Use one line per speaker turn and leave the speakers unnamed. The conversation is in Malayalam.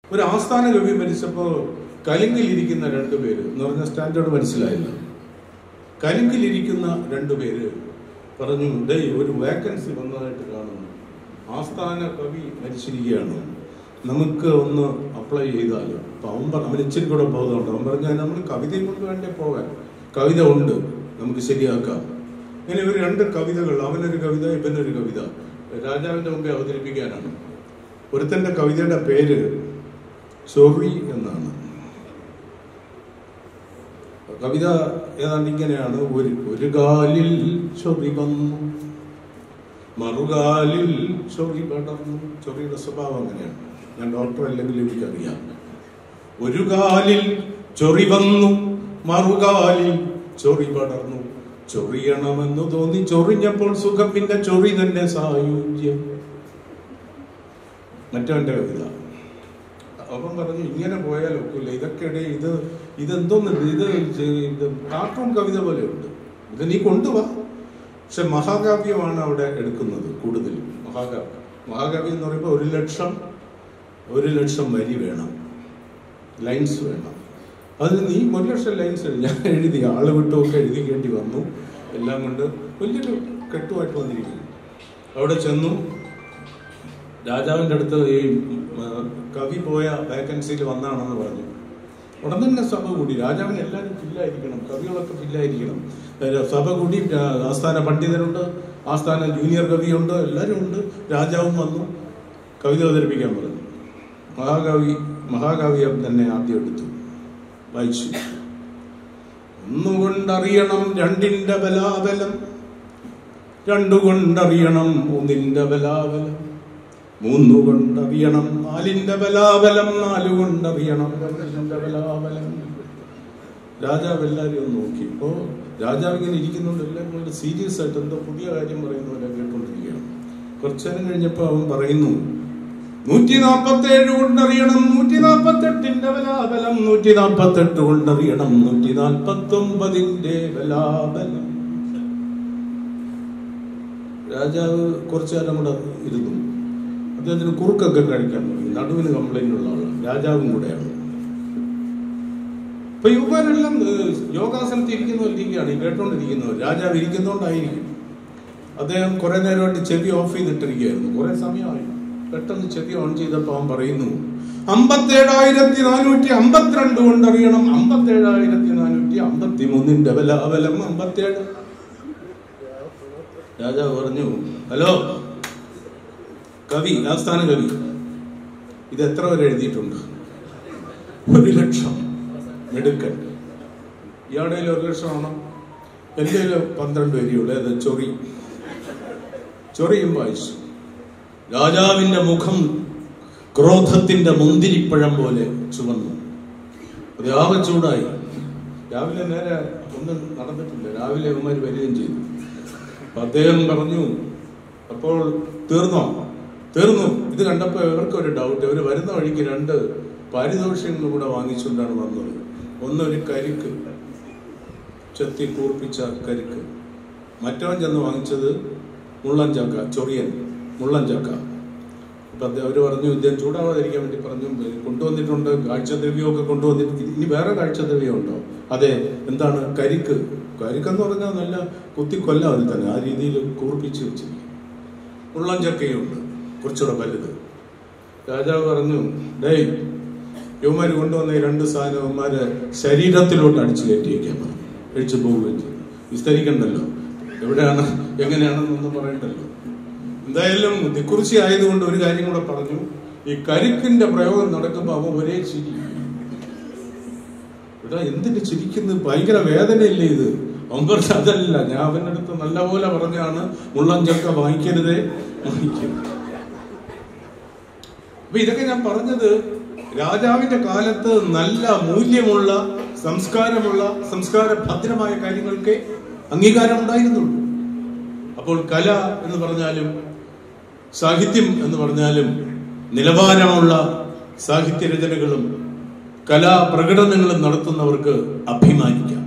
ഒരു ആസ്ഥാന കവി മരിച്ചപ്പോൾ കലിങ്കിലിരിക്കുന്ന രണ്ടുപേര് എന്ന് പറഞ്ഞ സ്റ്റാൻഡേർഡ് മനസ്സിലായില്ല കലിങ്കിലിരിക്കുന്ന രണ്ടുപേര് പറഞ്ഞു ഡേ ഒരു വേക്കൻസി വന്നതായിട്ട് കാണുന്നു ആസ്ഥാന കവി മരിച്ചിരിക്കുകയാണ് നമുക്ക് ഒന്ന് അപ്ലൈ ചെയ്താലോ അപ്പൊ അവൻ പറഞ്ഞു അവൻ ഇച്ചിരി കൂടെ ബോധമുണ്ട് അവൻ പറഞ്ഞാൽ നമ്മൾ കവിതയും കൊണ്ട് വേണ്ടേ പോകാൻ കവിത ഉണ്ട് നമുക്ക് ശരിയാക്കാം ഇങ്ങനെ ഇവർ രണ്ട് കവിതകൾ അവനൊരു കവിത ഇവനൊരു കവിത രാജാവിന്റെ മുമ്പേ അവതരിപ്പിക്കാനാണ് ഒരുത്തന്റെ കവിതയുടെ പേര് ചൊറി എന്നാണ് കവിത ഏതാണ്ട് ഇങ്ങനെയാണ് ഒരു ഒരു കാലിൽ ചൊറി വന്നു മറുകാലിൽ ചൊറി പടർന്നു ചൊറിയുടെ സ്വഭാവം അങ്ങനെയാണ് ഞാൻ ഡോക്ടർ അല്ലെങ്കിൽ എനിക്കറിയാം ഒരു കാലിൽ ചൊറി വന്നു മറുകാലിൽ ചൊറി പടർന്നു ചൊറിയണമെന്ന് തോന്നി ചൊറിഞ്ഞപ്പോൾ സുഖം പിന്നെ ചൊറി തന്നെ സായുജ്യം മറ്റവന്റെ കവിത അവൻ പറഞ്ഞു ഇങ്ങനെ പോയാൽ ഒക്കില്ല ഇതൊക്കെ ഇത് ഇതെന്തോന്ന് ഇത് ഇത് കാർട്ടൂൺ കവിത പോലെയുണ്ട് ഇത് നീ കൊണ്ടുവാ പക്ഷെ മഹാകാവ്യമാണ് അവിടെ എടുക്കുന്നത് കൂടുതൽ മഹാകാവ്യം മഹാകാവ്യം എന്ന് പറയുമ്പോൾ ഒരു ലക്ഷം ഒരു ലക്ഷം വരി വേണം ലൈൻസ് വേണം അതിന് നീ ഒരു ലക്ഷം ലൈൻസ് എഴുതി ഞാൻ എഴുതി ആള് വിട്ടുമൊക്കെ എഴുതിക്കേണ്ടി വന്നു എല്ലാം കൊണ്ട് വലിയൊരു കെട്ടുമായിട്ട് വന്നിരിക്കുന്നു അവിടെ ചെന്നു രാജാവിൻ്റെ അടുത്ത് ഈ ഉം, കവി പോയ വേക്കൻസിയിൽ വന്നാണെന്ന് പറഞ്ഞു ഉടൻ തന്നെ സഭ കൂടി രാജാവിന് എല്ലാവരും ഫില്ലായിരിക്കണം കവികളൊക്കെ ഫില്ലായിരിക്കണം ഏഹ് സഭ കൂടി ആ, ആസ്ഥാന പണ്ഡിതനുണ്ട് ആസ്ഥാന ജൂനിയർ കവിയുണ്ട് എല്ലാവരും ഉണ്ട് രാജാവും വന്നു കവിത അവതരിപ്പിക്കാൻ പറഞ്ഞു മഹാകവി മഹാകാവ്യം തന്നെ ആദ്യം എടുത്തു വായിച്ചു ഒന്നുകൊണ്ടറിയണം രണ്ടിന്റെ ബലാബലം രണ്ടുകൊണ്ടറിയണം ഒന്നിന്റെ ബലാബലം മൂന്നുകൊണ്ടറിയണം നാലിന്റെ ബലാബലം നാലുകൊണ്ടറിയണം രണ്ടിന്റെ ബലാബലം രാജാവ് എല്ലാവരും ഒന്ന് നോക്കി ഇപ്പോ രാജാവ് ഇങ്ങനെ ഇരിക്കുന്നുണ്ട് എല്ലാവരും വളരെ സീരിയസ് ആയിട്ട് എന്തോ പുതിയ കാര്യം പറയുന്ന പോലെ കേട്ടോണ്ടിരിക്കുകയാണ് കുറച്ചു നേരം കഴിഞ്ഞപ്പോ അവൻ പറയുന്നു നൂറ്റി നാൽപ്പത്തി ഏഴ് കൊണ്ടറിയണം നൂറ്റി നാൽപ്പത്തി എട്ടിന്റെ ബലാബലം നൂറ്റി നാൽപ്പത്തി എട്ട് കൊണ്ടറിയണം നൂറ്റി നാൽപ്പത്തി ഒമ്പതിന്റെ ബലാബലം രാജാവ് കുറച്ചു കാലം കൂടെ ഇരുന്നു അദ്ദേഹത്തിന് കുറുക്കൊക്കെ കഴിക്കാൻ തുടങ്ങി നടുവിന് കംപ്ലൈന്റ് ഉള്ള ആളാണ് രാജാവും കൂടെയാണ് ഇപ്പൊ യുവരെല്ലാം ഏഹ്, യോഗാസനത്തിൽ ഇരിക്കുന്നവരിക്കുകയാണ് ഈ കേട്ടോണ്ടിരിക്കുന്നവർ രാജാവ് ഇരിക്കുന്നോണ്ടായിരിക്കും അദ്ദേഹം കുറെ നേരമായിട്ട് ചെവി ഓഫ് ചെയ്തിട്ടിരിക്കുകയായിരുന്നു കുറെ സമയമായി പെട്ടെന്ന് ചെവി ഓൺ ചെയ്തപ്പോൾ അവൻ പറയുന്നു അമ്പത്തേഴായിരത്തി നാനൂറ്റി അമ്പത്തിരണ്ട് കൊണ്ടറിയണം അമ്പത്തേഴായിരത്തി നാനൂറ്റി അമ്പത്തി മൂന്നിന്റെ ബലാബലം അമ്പത്തേഴ് രാജാവ് പറഞ്ഞു ഹലോ കവി ആസ്ഥാന കവി ഇത് എത്ര വരെ എഴുതിയിട്ടുണ്ട് ഒരു ലക്ഷം മെടുക്കൻ ഇയാളുടെ കയ്യിൽ ഒരു ലക്ഷമാണോ എൻ്റെ കയ്യിൽ പന്ത്രണ്ട് വരിയുള്ളൂ അത് ചൊറി ചൊറിയും വായിച്ചു രാജാവിന്റെ മുഖം ക്രോധത്തിന്റെ മുന്തിരിപ്പഴം പോലെ ചുവന്നു അത് ആകെ ചൂടായി രാവിലെ നേരെ ഒന്നും നടന്നിട്ടില്ല രാവിലെ അവന്മാർ വരികയും ചെയ്തു അപ്പൊ അദ്ദേഹം പറഞ്ഞു അപ്പോൾ തീർന്നോ തീർന്നു ഇത് കണ്ടപ്പോൾ ഇവർക്ക് ഒരു ഡൗട്ട് ഇവർ വരുന്ന വഴിക്ക് രണ്ട് പാരിതോഷികങ്ങൾ കൂടെ വാങ്ങിച്ചുകൊണ്ടാണ് വന്നത് ഒന്നൊരു കരിക്ക് ചെത്തി കൂർപ്പിച്ച കരിക്ക് മറ്റവൻ ചെന്ന് വാങ്ങിച്ചത് മുള്ളൻ ചക്ക ചൊറിയൻ മുള്ളൻ ചക്ക അപ്പൊ അദ്ദേഹം അവര് പറഞ്ഞു ഇദ്ദേഹം ചൂടാവാതിരിക്കാൻ വേണ്ടി പറഞ്ഞു കൊണ്ടുവന്നിട്ടുണ്ട് കാഴ്ചദ്രവ്യമൊക്കെ കൊണ്ടുവന്നിട്ട് ഇനി വേറെ കാഴ്ചദ്രവ്യം ഉണ്ടോ അതെ എന്താണ് കരിക്ക് കരിക്കെന്ന് പറഞ്ഞാൽ നല്ല കുത്തി കൊല്ലാം അതിൽ തന്നെ ആ രീതിയിൽ കൂർപ്പിച്ച് വെച്ചിരിക്കും മുള്ളൻ ചക്കയുണ്ട് കുറച്ചുകൂടെ വലുത് രാജാവ് പറഞ്ഞു ഡേയ് യുവമാര് കൊണ്ടുവന്ന ഈ രണ്ട് സാധനം യവന്മാര് ശരീരത്തിലോട്ട് അടിച്ചു കയറ്റിയേക്കാൻ പറഞ്ഞു അഴിച്ചു പോവുകയും ചെയ്തു വിസ്തരിക്കണ്ടല്ലോ എവിടെയാണ് എങ്ങനെയാണെന്നൊന്നും പറയണ്ടല്ലോ എന്തായാലും ദിക്കുറിശി ആയതുകൊണ്ട് ഒരു കാര്യം കൂടെ പറഞ്ഞു ഈ കരിക്കിന്റെ പ്രയോഗം നടക്കുമ്പോൾ അവൻ ഒരേ ചിരി ഇവിടെ എന്തിന് ചിരിക്കുന്നത് ഭയങ്കര വേദനയില്ലേ ഇത് അവൻ പറഞ്ഞ അതല്ല ഞാൻ അവന്റെ അടുത്ത് നല്ലപോലെ പറഞ്ഞാണ് മുള്ളം ചക്ക വാങ്ങിക്കരുതേ വാങ്ങിക്കരുത് അപ്പൊ ഇതൊക്കെ ഞാൻ പറഞ്ഞത് രാജാവിന്റെ കാലത്ത് നല്ല മൂല്യമുള്ള സംസ്കാരമുള്ള സംസ്കാര ഭദ്രമായ കാര്യങ്ങൾക്ക് അംഗീകാരം ഉണ്ടായിരുന്നുള്ളൂ അപ്പോൾ കല എന്ന് പറഞ്ഞാലും സാഹിത്യം എന്ന് പറഞ്ഞാലും നിലവാരമുള്ള സാഹിത്യ രചനകളും കലാപ്രകടനങ്ങളും നടത്തുന്നവർക്ക് അഭിമാനിക്കാം